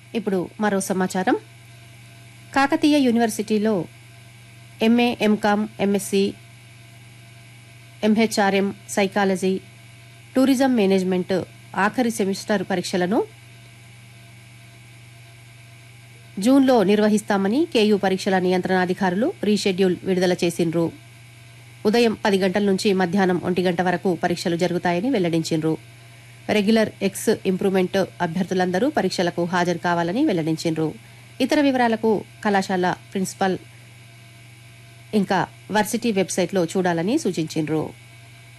ఇప్పుడు మరో సమాచారం కాకతీయ యూనివర్సిటీలో MA MCom MSc MHRM psychology tourism management ఆఖరి సెమిస్టర్ పరీక్షలను జూన్లో నిర్వహిస్తామని కేయూ పరీక్షల నియంత్రణాధికారులు రీషెడ్యూల్ విడుదల చేసిండ్రు ఉదయం పది గంటల నుంచి మధ్యాహ్నం ఒంటి గంట వరకు పరీక్షలు జరుగుతాయని వెల్లడించిండ్రు రెగ్యులర్ ఎక్స్ ఇంప్రూవ్మెంట్ అభ్యర్థులందరూ పరీక్షలకు హాజరు కావాలని వెల్లడించిండ్రు ఇతర వివరాలకు కళాశాల ప్రిన్సిపల్ ఇంకా వర్సిటీ వెబ్సైట్లో చూడాలని సూచించిండ్రు